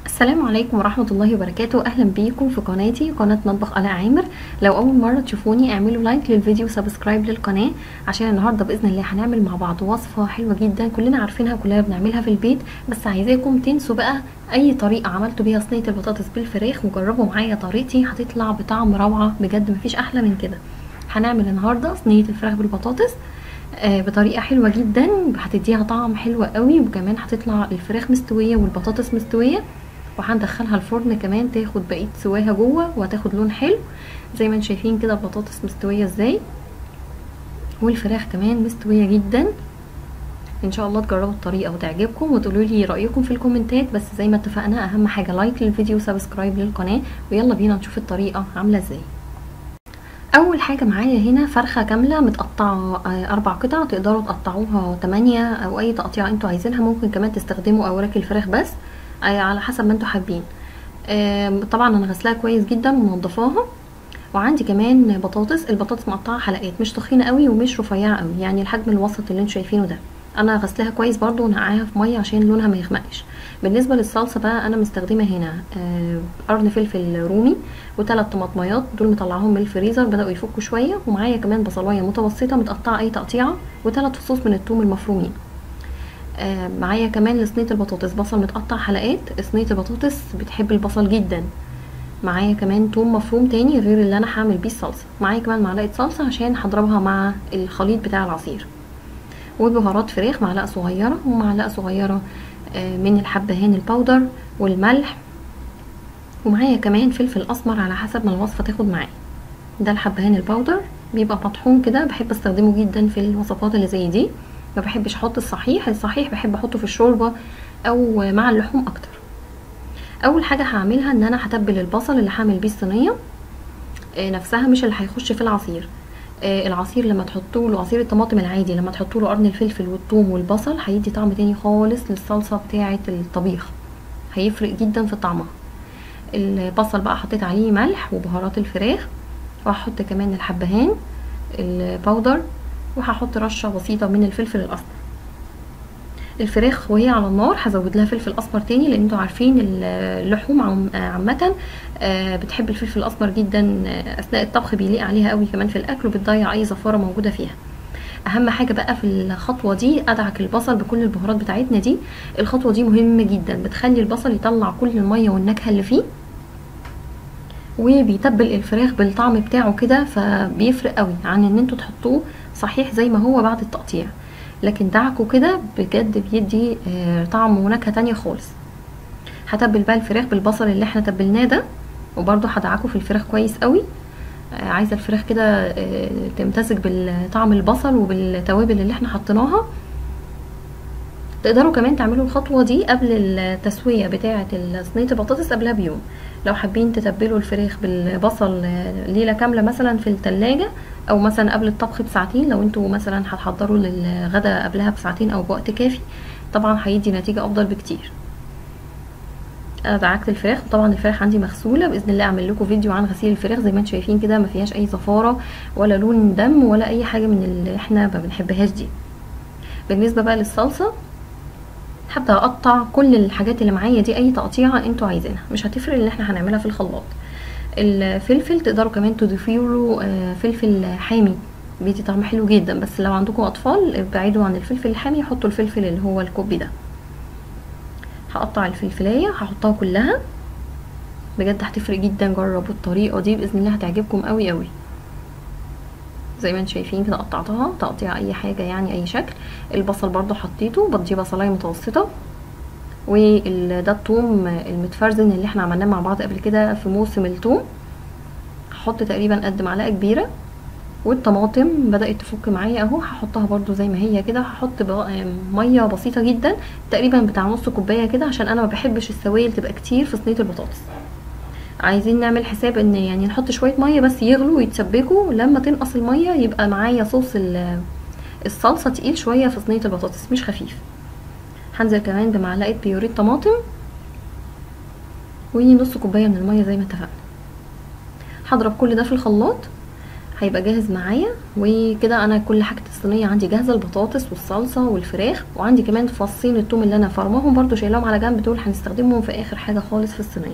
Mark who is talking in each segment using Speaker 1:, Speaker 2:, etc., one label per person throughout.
Speaker 1: السلام عليكم ورحمة الله وبركاته أهلا بيكم في قناتي قناة مطبخ آلاء عامر لو أول مرة تشوفوني اعملوا لايك للفيديو وسبسكرايب للقناة عشان النهاردة بإذن الله هنعمل مع بعض وصفة حلوة جدا كلنا عارفينها كلنا بنعملها في البيت بس عايزاكم تنسوا بقى أي طريقة عملتوا بيها صينية البطاطس بالفراخ وجربوا معايا طريقتي هتطلع بطعم روعة بجد مفيش أحلى من كده هنعمل النهاردة صينية الفراخ بالبطاطس آه بطريقه حلوه جدا هتديها طعم حلو قوي وكمان هتطلع الفراخ مستويه والبطاطس مستويه وهندخلها الفرن كمان تاخد بقيه سواها جوه وهتاخد لون حلو زي ما انتم شايفين كده البطاطس مستويه ازاي والفراخ كمان مستويه جدا ان شاء الله تجربوا الطريقه وتعجبكم وتقولوا لي رايكم في الكومنتات بس زي ما اتفقنا اهم حاجه لايك للفيديو وسبسكرايب للقناه ويلا بينا نشوف الطريقه عامله ازاي اول حاجه معايا هنا فرخه كامله متقطعه اربع قطع تقدروا تقطعوها تمانية او اي تقطيع انتوا عايزينها ممكن كمان تستخدموا اوراق الفراخ بس على حسب ما انتوا حابين طبعا انا غسلاها كويس جدا ومنضفاها وعندي كمان بطاطس البطاطس مقطعه حلقات مش تخينه قوي ومش رفيعه قوي يعني الحجم الوسط اللي انتوا شايفينه ده انا غسلاها كويس برضو ونقعاها في ميه عشان لونها ما يغمقش بالنسبه للصلصه بقى انا مستخدمه هنا قرن فلفل رومي وثلاث طماطميات دول مطلعاهم من الفريزر بداوا يفكوا شويه ومعايا كمان بصلايه متوسطه متقطعه اي تقطيعه وثلاث فصوص من الثوم المفرومين آه معايا كمان لصينيه البطاطس بصل متقطع حلقات صينيه البطاطس بتحب البصل جدا معايا كمان توم مفروم تاني غير اللي انا هعمل بيه الصلصه معايا كمان معلقه صلصه عشان هضربها مع الخليط بتاع العصير وبهارات فراخ معلقه صغيره ومعلقه صغيره آه من الحبهان الباودر والملح ومعايا كمان فلفل اسمر على حسب ما الوصفه تاخد معايا ده الحبهان الباودر بيبقى مطحون كده بحب استخدمه جدا في الوصفات اللي زي دي ما بحبش احط الصحيح الصحيح بحب احطه في الشوربه او مع اللحوم اكتر اول حاجه هعملها ان انا هتبل البصل اللي هعمل بيه الصينيه نفسها مش اللي هيخش في العصير العصير لما تحطوا له عصير الطماطم العادي لما تحطوا له قرن الفلفل والثوم والبصل هيدي طعم تاني خالص للصلصه بتاعه الطبيخ هيفرق جدا في طعمها البصل بقى حطيت عليه ملح وبهارات الفراخ وهحط كمان الحبهان الباودر وهحط رشه بسيطه من الفلفل الاسمر الفراخ وهي على النار هزود لها فلفل اسمر تاني لان انتوا عارفين اللحوم عامه بتحب الفلفل الاسمر جدا اثناء الطبخ بيليق عليها قوي كمان في الاكل وبتضيع اي زفاره موجوده فيها اهم حاجه بقى في الخطوه دي ادعك البصل بكل البهارات بتاعتنا دي الخطوه دي مهمه جدا بتخلي البصل يطلع كل الميه والنكهه اللي فيه وبيتبل الفراخ بالطعم بتاعه كده فبيفرق قوي عن ان انتوا تحطوه صحيح زي ما هو بعد التقطيع لكن دعكه كده بجد بيدي طعم ونكهه تانية خالص هتبل بقى الفراخ بالبصل اللي احنا تبلناه ده وبرده هدعكه في الفراخ كويس قوي عايزه الفراخ كده تمتزج بالطعم البصل وبالتوابل اللي احنا حطيناها تقدروا كمان تعملوا الخطوه دي قبل التسويه بتاعه صينيه البطاطس قبلها بيوم لو حابين تتبلوا الفراخ بالبصل ليله كامله مثلا في التلاجة او مثلا قبل الطبخ بساعتين لو انتوا مثلا هتحضروا للغدا قبلها بساعتين او بوقت كافي طبعا هيدي نتيجه افضل بكتير انا دعكت الفراخ وطبعا الفراخ عندي مغسوله باذن الله اعمل لكم فيديو عن غسيل الفراخ زي ما انتم شايفين كده ما فيهاش اي زفاره ولا لون دم ولا اي حاجه من اللي احنا ما بنحبهاش دي بالنسبه بقى للصلصه هبدا اقطع كل الحاجات اللي معايا دي اي تقطيعه انتوا عايزينها مش هتفرق اللي احنا هنعملها في الخلاط الفلفل تقدروا كمان تضيفوا له فلفل حامي بيدي طعم حلو جدا بس لو عندكم اطفال ابعدوا عن الفلفل الحامي حطوا الفلفل اللي هو الكوبي ده هقطع الفلفلايه هحطها كلها بجد هتفرق جدا جربوا الطريقه دي باذن الله هتعجبكم قوي قوي زي ما انتم شايفين كده قطعتها تقطيع اي حاجه يعني اي شكل البصل برضو حطيته بدي بصلايه متوسطه وده الثوم المتفرزن اللي احنا عملناه مع بعض قبل كده في موسم الثوم هحط تقريبا قد معلقه كبيره والطماطم بدات تفك معايا اهو هحطها برضو زي ما هي كده هحط ميه بسيطه جدا تقريبا بتاع نص كوبايه كده عشان انا ما بحبش السوائل تبقى كتير في صينيه البطاطس عايزين نعمل حساب ان يعني نحط شويه ميه بس يغلوا ويتسبكوا لما تنقص الميه يبقى معايا صوص الصلصه تقيل شويه في صينيه البطاطس مش خفيف هنزل كمان بمعلقه بيوريه طماطم ونص كوبايه من الميه زي ما اتفقنا هضرب كل ده في الخلاط هيبقى جاهز معايا وكده انا كل حاجه الصينيه عندي جاهزه البطاطس والصلصه والفراخ وعندي كمان فصين التوم اللي انا فرماهم برضو شايلاهم على جنب دول هنستخدمهم في اخر حاجه خالص في الصينيه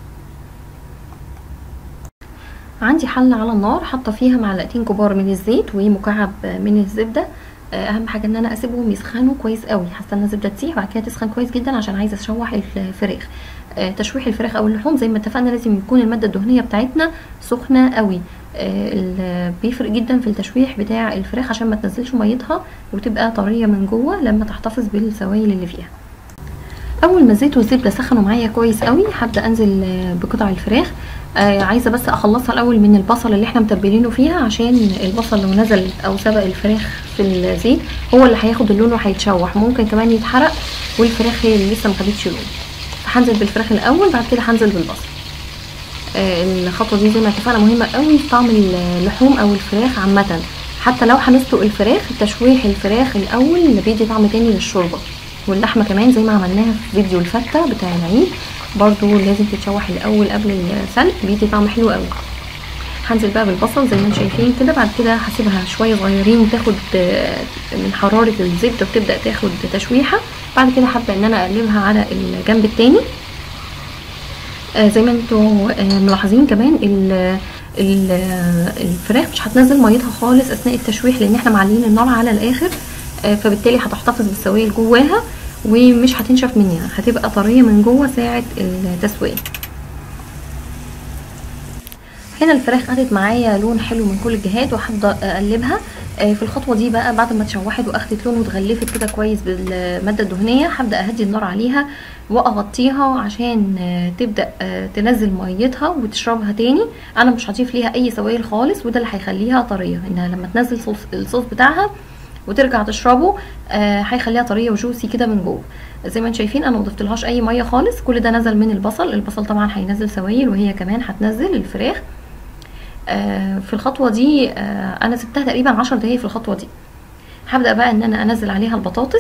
Speaker 1: عندي حله على النار حاطه فيها معلقتين كبار من الزيت ومكعب من الزبده اهم حاجه ان انا اسيبهم يسخنوا كويس قوي حاسه ان الزبده تسيح وبعد كده تسخن كويس جدا عشان عايزه اشوح الفراخ تشويح الفراخ او اللحوم زي ما اتفقنا لازم يكون الماده الدهنيه بتاعتنا سخنه قوي بيفرق جدا في التشويح بتاع الفراخ عشان ما تنزلش ميتها وتبقى طريه من جوه لما تحتفظ بالسوائل اللي فيها اول ما الزيت والزبده سخنوا معايا كويس قوي هبدا انزل بقطع الفراخ آه عايزه بس اخلصها الاول من البصل اللي احنا متبلينه فيها عشان البصل لو نزل او سبق الفراخ في الزيت هو اللي هياخد اللون وهيتشوح ممكن كمان يتحرق والفراخ هي اللي لسه ما خدتش لون هنزل بالفراخ الاول بعد كده هنزل بالبصل آه الخطوه دي زي ما اتفقنا مهمه قوي في طعم اللحوم او الفراخ عامه حتى لو هنسلق الفراخ تشويح الفراخ الاول بيدي طعم تاني للشوربه واللحمه كمان زي ما عملناها في فيديو الفته بتاع العيد برضو لازم تتشوح الاول قبل السلق بيدي طعم حلو قوي هنزل بقى بالبصل زي ما انتم شايفين كده بعد كده هسيبها شويه صغيرين تاخد من حراره الزبده وتبدا تاخد تشويحه بعد كده هبدا ان انا اقلبها على الجنب التاني آه زي ما انتم آه ملاحظين كمان الفراخ مش هتنزل ميتها خالص اثناء التشويح لان احنا معلين النار على الاخر آه فبالتالي هتحتفظ بالسوائل جواها ومش هتنشف مننا هتبقى طريه من جوه ساعه التسويه هنا الفراخ خدت معايا لون حلو من كل الجهات وهبدا اقلبها في الخطوه دي بقى بعد ما اتشوحت واخدت لون واتغلفت كده كويس بالماده الدهنيه هبدا اهدي النار عليها واغطيها عشان تبدا تنزل ميتها وتشربها تاني انا مش هضيف ليها اي سوائل خالص وده اللي هيخليها طريه انها لما تنزل صوص الصوص بتاعها وترجع تشربه هيخليها آه طريه وجوسي كده من جوه زي ما انتم شايفين انا مضفتلهاش اي ميه خالص كل ده نزل من البصل البصل طبعا هينزل سوائل وهي كمان هتنزل الفراخ آه في الخطوه دي آه انا سبتها تقريبا عشر دقايق في الخطوه دي هبدا بقى ان انا انزل عليها البطاطس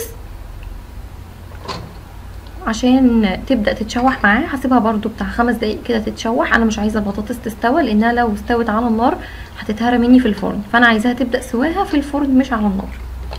Speaker 1: عشان تبدا تتشوح معاه هسيبها برده بتاع خمس دقايق كده تتشوح انا مش عايزه البطاطس تستوى لانها لو استوت على النار هتتهرى مني في الفرن فانا عايزاها تبدا سواها في الفرن مش على النار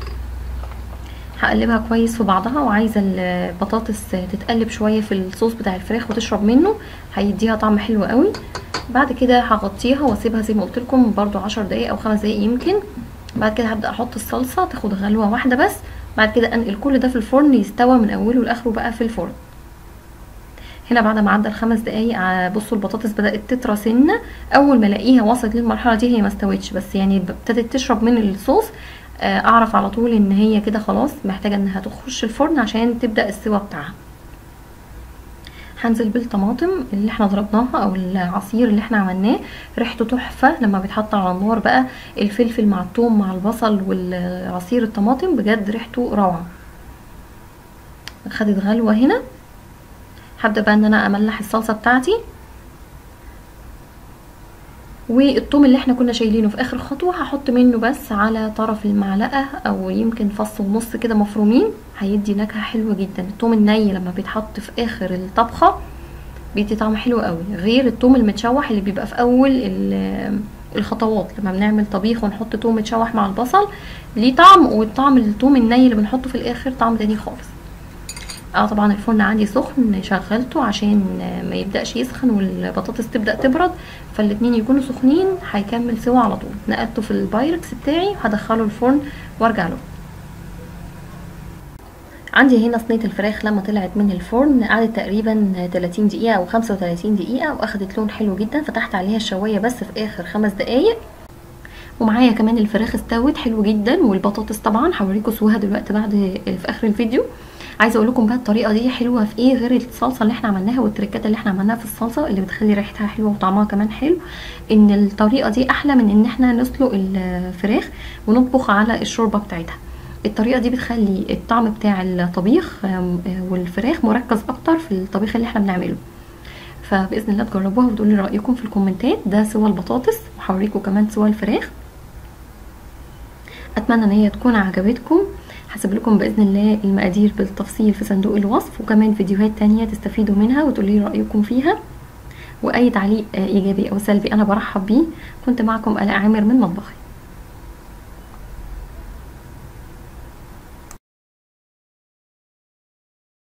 Speaker 1: هقلبها كويس في بعضها وعايزه البطاطس تتقلب شويه في الصوص بتاع الفراخ وتشرب منه هيديها طعم حلو قوي بعد كده هغطيها واسيبها زي ما قلت لكم برده عشر دقايق او خمس دقايق يمكن بعد كده هبدا احط الصلصه تاخد غلوه واحده بس بعد كده انقل كل ده في الفرن يستوى من اوله لاخره بقى في الفرن هنا بعد ما عدى الخمس دقايق بصوا البطاطس بدات تطرى سنه اول ما الاقيها وصلت للمرحله دي هي ما استوتش بس يعني ابتدت تشرب من الصوص اعرف على طول ان هي كده خلاص محتاجه انها تخش الفرن عشان تبدا السوا بتاعها هنزل بالطماطم اللي احنا ضربناها او العصير اللي احنا عملناه ريحته تحفه لما بيتحط على النار بقى الفلفل مع الثوم مع البصل والعصير الطماطم بجد ريحته روعه خدت غلوه هنا هبدا بقى ان انا املح الصلصه بتاعتي والثوم اللي احنا كنا شايلينه في اخر خطوه هحط منه بس على طرف المعلقه او يمكن فص ونص كده مفرومين هيدي نكهه حلوه جدا الثوم الني لما بيتحط في اخر الطبخه بيدي طعم حلو قوي غير الثوم المتشوح اللي بيبقى في اول الخطوات لما بنعمل طبيخ ونحط ثوم متشوح مع البصل ليه طعم والطعم الثوم الني اللي بنحطه في الاخر طعم تاني خالص اه طبعا الفرن عندي سخن شغلته عشان ما يبداش يسخن والبطاطس تبدا تبرد فالاتنين يكونوا سخنين هيكمل سوا على طول نقلته في البايركس بتاعي هدخله الفرن وارجع له عندي هنا صينيه الفراخ لما طلعت من الفرن قعدت تقريبا 30 دقيقه او 35 دقيقه واخدت لون حلو جدا فتحت عليها الشوايه بس في اخر خمس دقايق ومعايا كمان الفراخ استوت حلو جدا والبطاطس طبعا هوريكم سواها دلوقتي بعد في اخر الفيديو عايزه اقول لكم بقى الطريقه دي حلوه في ايه غير الصلصه اللي احنا عملناها والتركات اللي احنا عملناها في الصلصه اللي بتخلي ريحتها حلوه وطعمها كمان حلو ان الطريقه دي احلى من ان احنا نسلق الفراخ ونطبخ على الشوربه بتاعتها الطريقه دي بتخلي الطعم بتاع الطبيخ والفراخ مركز اكتر في الطبيخ اللي احنا بنعمله فباذن الله تجربوها وتقولوا لي رايكم في الكومنتات ده سوى البطاطس وهوريكم كمان سوى الفراخ اتمنى ان هي تكون عجبتكم هسيب لكم باذن الله المقادير بالتفصيل في صندوق الوصف وكمان فيديوهات تانية تستفيدوا منها وتقولوا لي رايكم فيها واي تعليق ايجابي او سلبي انا برحب بيه كنت معكم الاء عامر من مطبخي